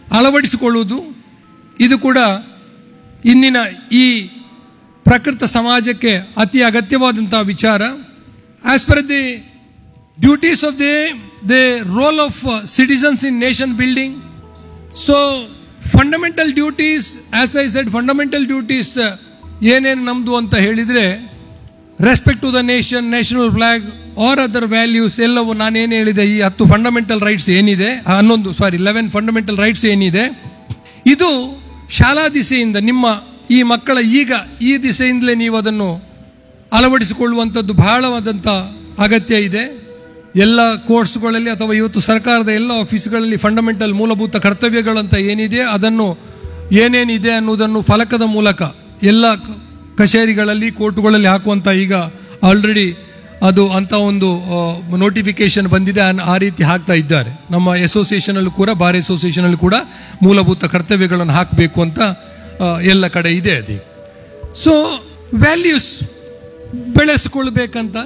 ಅಳವಡಿಸಿಕೊಳ್ಳುವುದು ಇದು ಕೂಡ ಇಂದಿನ ಈ ಪ್ರಕೃತ ಸಮಾಜಕ್ಕೆ ಅತಿ ಅಗತ್ಯವಾದಂತಹ ವಿಚಾರ as per the duties of the the role of citizens in nation building so fundamental duties as I said fundamental duties ಏನೇನು ನಮ್ಮದು ಅಂತ ಹೇಳಿದರೆ respect to the nation national flag or other values ಎಲ್ಲವೂ ನಾನೇನು ಹೇಳಿದೆ ಈ ಹತ್ತು ಫಂಡಮೆಂಟಲ್ ರೈಟ್ಸ್ ಏನಿದೆ ಆ ಹನ್ನೊಂದು ಸಾರಿ ಲೆವೆನ್ ಫಂಡಮೆಂಟಲ್ ರೈಟ್ಸ್ ಏನಿದೆ ಇದು ಶಾಲಾ ದಿಸೆಯಿಂದ ನಿಮ್ಮ ಈ ಮಕ್ಕಳ ಈಗ ಈ ದಿಸೆಯಿಂದಲೇ ನೀವು ಅದನ್ನು ಅಳವಡಿಸಿಕೊಳ್ಳುವಂಥದ್ದು ಬಹಳವಾದಂಥ ಅಗತ್ಯ ಇದೆ ಎಲ್ಲ ಕೋರ್ಸ್ಗಳಲ್ಲಿ ಅಥವಾ ಇವತ್ತು ಸರ್ಕಾರದ ಎಲ್ಲ ಆಫೀಸ್ಗಳಲ್ಲಿ ಫಂಡಮೆಂಟಲ್ ಮೂಲಭೂತ ಕರ್ತವ್ಯಗಳಂತ ಏನಿದೆ ಅದನ್ನು ಏನೇನಿದೆ ಅನ್ನೋದನ್ನು ಫಲಕದ ಮೂಲಕ ಎಲ್ಲ ಕ- ಕಚೇರಿಗಳಲ್ಲಿ ಕೋರ್ಟುಗಳಲ್ಲಿ ಹಾಕುವಂಥ ಈಗ ಆಲ್ರೆಡಿ ಅದು ಅಂತ ಒಂದು ನೋಟಿಫಿಕೇಶನ್ ಬಂದಿದೆ ಆ- ಆ ರೀತಿ ಹಾಕ್ತಾ ಇದ್ದಾರೆ ನಮ್ಮ ಅಸೋಸಿಯೇಷನಲ್ಲೂ ಕೂಡ ಬಾರ್ ಅಸೋಸಿಯೇಷನಲ್ಲಿ ಕೂಡ ಮೂಲಭೂತ ಕರ್ತವ್ಯಗಳನ್ನು ಹಾಕಬೇಕು ಅಂತ ಆ, ಎಲ್ಲ ಕಡೆ ಇದೆ ಅದು ಸೊ ವ್ಯಾಲ್ಯೂಸ್ ಬೆಳೆಸ್ಕೊಳ್ಬೇಕಂತ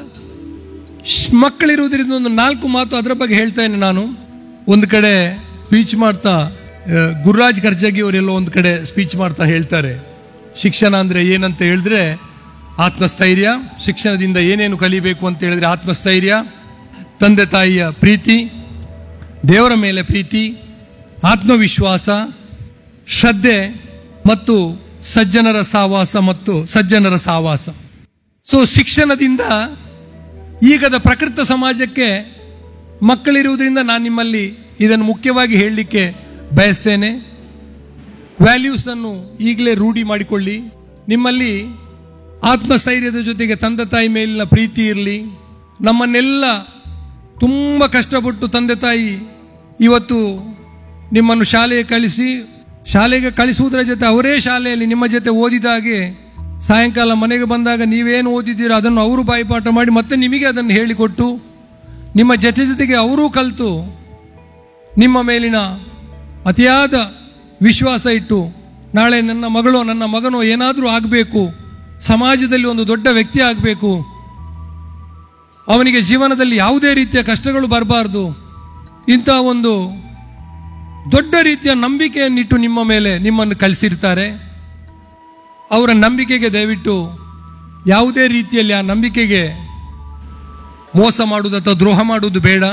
ಶ್- ಮಕ್ಕಳಿರುವುದರಿಂದ ಒಂದು ನಾಲ್ಕು ಮಾತು ಅದರ ಬಗ್ಗೆ ಹೇಳ್ತೇನೆ ನಾನು ಒಂದು ಕಡೆ ಸ್ಪೀಚ್ ಮಾಡ್ತಾ ಆ, ಗುರುರಾಜ್ ಖರ್ಜಗಿ ಅವರೆಲ್ಲ ಒಂದು ಕಡೆ ಸ್ಪೀಚ್ ಮಾಡ್ತಾ ಹೇಳ್ತಾರೆ ಶಿಕ್ಷಣ ಅಂದರೆ ಏನಂತ ಹೇಳಿದ್ರೆ ಆತ್ಮಸ್ಥೈರ್ಯ ಶಿಕ್ಷಣದಿಂದ ಏನೇನು ಕಲಿಬೇಕು ಅಂತ ಹೇಳಿದ್ರೆ ಆತ್ಮಸ್ಥೈರ್ಯ ತಂದೆ ತಾಯಿಯ ಪ್ರೀತಿ ದೇವರ ಮೇಲೆ ಪ್ರೀತಿ ಆತ್ಮವಿಶ್ವಾಸ ಶ್ರದ್ಧೆ ಮತ್ತು ಸಜ್ಜನರ ಸಾವಾಸ ಮತ್ತು ಸಜ್ಜನರ ಸಾವಾಸ ಸೊ ಶಿಕ್ಷಣದಿಂದ ಈಗದ ಪ್ರಕೃತ ಸಮಾಜಕ್ಕೆ ಮಕ್ಕಳಿರುವುದರಿಂದ ನಾನು ನಿಮ್ಮಲ್ಲಿ ಇದನ್ನು ಮುಖ್ಯವಾಗಿ ಹೇಳಲಿಕ್ಕೆ ಬಯಸ್ತೇನೆ ವ್ಯಾಲ್ಯೂಸ್ ಅನ್ನು ಈಗಲೇ ರೂಢಿ ಮಾಡಿಕೊಳ್ಳಿ ನಿಮ್ಮಲ್ಲಿ ಆತ್ಮಸ್ಥೈರ್ಯದ ಜೊತೆಗೆ ತಂದೆ ತಾಯಿ ಮೇಲಿನ ಪ್ರೀತಿ ಇರಲಿ ನಮ್ಮನ್ನೆಲ್ಲ ತುಂಬ ಕಷ್ಟಪಟ್ಟು ತಂದೆ ತಾಯಿ ಇವತ್ತು ನಿಮ್ಮನ್ನು ಶಾಲೆಗೆ ಕಳಿಸಿ ಶಾಲೆಗೆ ಕಳಿಸುವುದರ ಜೊತೆ ಅವರೇ ಶಾಲೆಯಲ್ಲಿ ನಿಮ್ಮ ಜೊತೆ ಓದಿದ ಹಾಗೆ ಸಾಯಂಕಾಲ ಮನೆಗೆ ಬಂದಾಗ ನೀವೇನು ಓದಿದ್ದೀರೋ ಅದನ್ನು ಅವರು ಬಾಯಿಪಾಠ ಮಾಡಿ ಮತ್ತೆ ನಿಮಗೆ ಅದನ್ನು ಹೇಳಿಕೊಟ್ಟು ನಿಮ್ಮ ಜೊತೆ ಜೊತೆಗೆ ಅವರೂ ಕಲಿತು ನಿಮ್ಮ ಮೇಲಿನ ಅತಿಯಾದ ವಿಶ್ವಾಸ ಇಟ್ಟು ನಾಳೆ ನನ್ನ ಮಗಳು ನನ್ನ ಮಗನೋ ಏನಾದರೂ ಆಗಬೇಕು ಸಮಾಜದಲ್ಲಿ ಒಂದು ದೊಡ್ಡ ವ್ಯಕ್ತಿ ಆಗಬೇಕು ಅವನಿಗೆ ಜೀವನದಲ್ಲಿ ಯಾವುದೇ ರೀತಿಯ ಕಷ್ಟಗಳು ಬರಬಾರ್ದು ಇಂಥ ಒಂದು ದೊಡ್ಡ ರೀತಿಯ ನಂಬಿಕೆಯನ್ನಿಟ್ಟು ನಿಮ್ಮ ಮೇಲೆ ನಿಮ್ಮನ್ನು ಕಲಿಸಿರ್ತಾರೆ ಅವರ ನಂಬಿಕೆಗೆ ದಯವಿಟ್ಟು ಯಾವುದೇ ರೀತಿಯಲ್ಲಿ ಆ ನಂಬಿಕೆಗೆ ಮೋಸ ಮಾಡುವುದು ಅಥವಾ ದ್ರೋಹ ಮಾಡುವುದು ಬೇಡ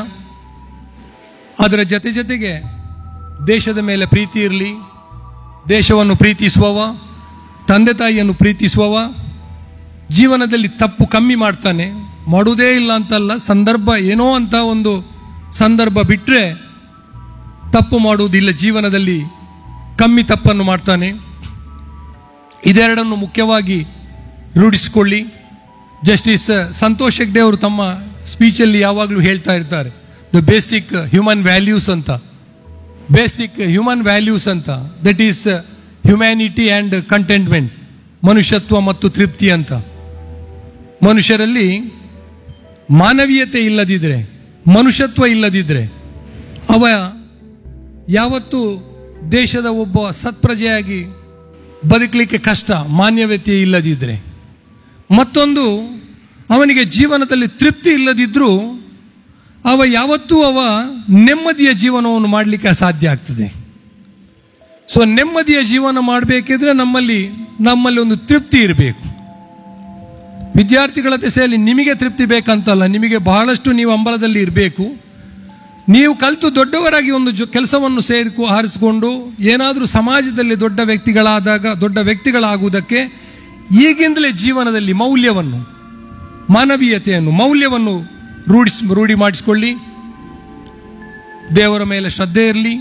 ಅದರ ಜೊತೆ ಜೊತೆಗೆ ದೇಶದ ಮೇಲೆ ಪ್ರೀತಿ ಇರಲಿ ದೇಶವನ್ನು ಪ್ರೀತಿಸುವವ ತಂದೆ ತಾಯಿಯನ್ನು ಪ್ರೀತಿಸುವವ ಜೀವನದಲ್ಲಿ ತಪ್ಪು ಕಮ್ಮಿ ಮಾಡ್ತಾನೆ ಮಾಡುವುದೇ ಇಲ್ಲ ಅಂತಲ್ಲ ಸಂದರ್ಭ ಏನೋ ಅಂತ ಒಂದು ಸಂದರ್ಭ ಬಿಟ್ಟರೆ ತಪ್ಪು ಮಾಡುವುದಿಲ್ಲ ಜೀವನದಲ್ಲಿ ಕಮ್ಮಿ ತಪ್ಪನ್ನು ಮಾಡ್ತಾನೆ ಇದೆರಡನ್ನು ಮುಖ್ಯವಾಗಿ ರೂಢಿಸಿಕೊಳ್ಳಿ ಜಸ್ಟಿಸ್ ಸಂತೋಷ್ ಹೆಗ್ಡೆ ಅವರು ತಮ್ಮ ಸ್ಪೀಚಲ್ಲಿ ಯಾವಾಗಲೂ ಹೇಳ್ತಾ ಇರ್ತಾರೆ ದ ಬೇಸಿಕ್ ಹ್ಯೂಮನ್ ವ್ಯಾಲ್ಯೂಸ್ ಅಂತ ಬೇಸಿಕ್ ಹ್ಯೂಮನ್ ವ್ಯಾಲ್ಯೂಸ್ ಅಂತ that is humanity and contentment ಮನುಷ್ಯತ್ವ ಮತ್ತು ತೃಪ್ತಿ ಅಂತ ಮನುಷ್ಯರಲ್ಲಿ ಮಾನವೀಯತೆ ಇಲ್ಲದಿದ್ರೆ ಮನುಷ್ಯತ್ವ ಇಲ್ಲದಿದ್ರೆ ಅವ ಯಾವತ್ತೂ ದೇಶದ ಒಬ್ಬ ಸತ್ಪ್ರಜೆಯಾಗಿ ಬದುಕಲಿಕ್ಕೆ ಕಷ್ಟ ಮಾನ್ಯವ್ಯತೆ ಇಲ್ಲದಿದ್ದರೆ ಮತ್ತೊಂದು ಅವನಿಗೆ ಜೀವನದಲ್ಲಿ ತೃಪ್ತಿ ಇಲ್ಲದಿದ್ದರೂ ಅವ ಯಾವತ್ತೂ ಅವ ನೆಮ್ಮದಿಯ ಜೀವನವನ್ನು ಮಾಡಲಿಕ್ಕೆ ಅಸಾಧ್ಯ ಆಗ್ತದೆ ಸೊ ನೆಮ್ಮದಿಯ ಜೀವನ ಮಾಡಬೇಕಿದ್ರೆ ನಮ್ಮಲ್ಲಿ ನಮ್ಮಲ್ಲಿ ಒಂದು ತೃಪ್ತಿ ಇರಬೇಕು ವಿದ್ಯಾರ್ಥಿಗಳ ದೆಸೆಯಲ್ಲಿ ನಿಮಗೆ ತೃಪ್ತಿ ಬೇಕಂತಲ್ಲ ನಿಮಗೆ ಬಹಳಷ್ಟು ನೀವು ಅಂಬಲದಲ್ಲಿ ಇರಬೇಕು ನೀವು ಕಲಿತು ದೊಡ್ಡವರಾಗಿ ಒಂದು ಜೊ ಕೆಲಸವನ್ನು ಸೇರಿಕೊ ಆರಿಸಿಕೊಂಡು ಏನಾದರೂ ಸಮಾಜದಲ್ಲಿ ದೊಡ್ಡ ವ್ಯಕ್ತಿಗಳಾದಾಗ ದೊಡ್ಡ ವ್ಯಕ್ತಿಗಳಾಗುವುದಕ್ಕೆ ಈಗಿಂದಲೇ ಜೀವನದಲ್ಲಿ ಮೌಲ್ಯವನ್ನು ಮಾನವೀಯತೆಯನ್ನು ಮೌಲ್ಯವನ್ನು ರೂಢಿಸ್ ರೂಢಿ ಮಾಡಿಸಿಕೊಳ್ಳಿ ದೇವರ ಮೇಲೆ ಶ್ರದ್ಧೆ ಇರಲಿ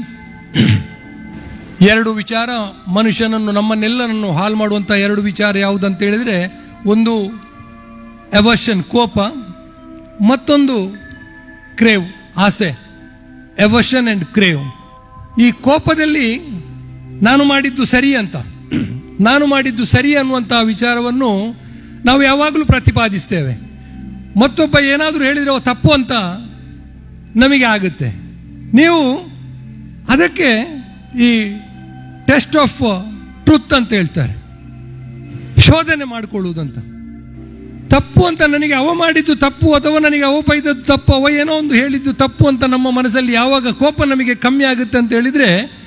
ಎರಡು ವಿಚಾರ ಮನುಷ್ಯನನ್ನು ನಮ್ಮನ್ನೆಲ್ಲರನ್ನು ಹಾಳು ಮಾಡುವಂಥ ಎರಡು ವಿಚಾರ ಯಾವುದಂತ ಹೇಳಿದರೆ ಒಂದು ಎವರ್ಷನ್ ಕೋಪ ಮತ್ತೊಂದು ಕ್ರೇವ್ ಆಸೆ ಎವರ್ಷನ್ ಆ್ಯಂಡ್ ಕ್ರೇವ್ ಈ ಕೋಪದಲ್ಲಿ ನಾನು ಮಾಡಿದ್ದು ಸರಿ ಅಂತ ನಾನು ಮಾಡಿದ್ದು ಸರಿ ಅನ್ನುವಂಥ ವಿಚಾರವನ್ನು ನಾವು ಯಾವಾಗಲೂ ಪ್ರತಿಪಾದಿಸ್ತೇವೆ ಮತ್ತೊಬ್ಬ ಏನಾದರೂ ಹೇಳಿದರೆ ಅವ ತಪ್ಪು ಅಂತ ನಮಗೆ ಆಗುತ್ತೆ ನೀವು ಅದಕ್ಕೆ ಈ ಟೆಸ್ಟ್ ಆಫ್ ಟ್ರುತ್ ಅಂತ ಹೇಳ್ತಾರೆ ಶೋಧನೆ ಮಾಡಿಕೊಳ್ಳುವುದಂತ ತಪ್ಪು ಅಂತ ನನಗೆ ಅವ ಮಾಡಿದ್ದು ತಪ್ಪು ಅಥವಾ ನನಗೆ ಅವ ಬೈದದ್ದು ತಪ್ಪು ಅವ ಏನೋ ಒಂದು ಹೇಳಿದ್ದು ತಪ್ಪು ಅಂತ ನಮ್ಮ ಮನಸ್ಸಲ್ಲಿ ಯಾವಾಗ ಕೋಪ ನಮಗೆ ಕಮ್ಮಿ ಆಗುತ್ತೆ ಅಂತ ಹೇಳಿದ್ರೆ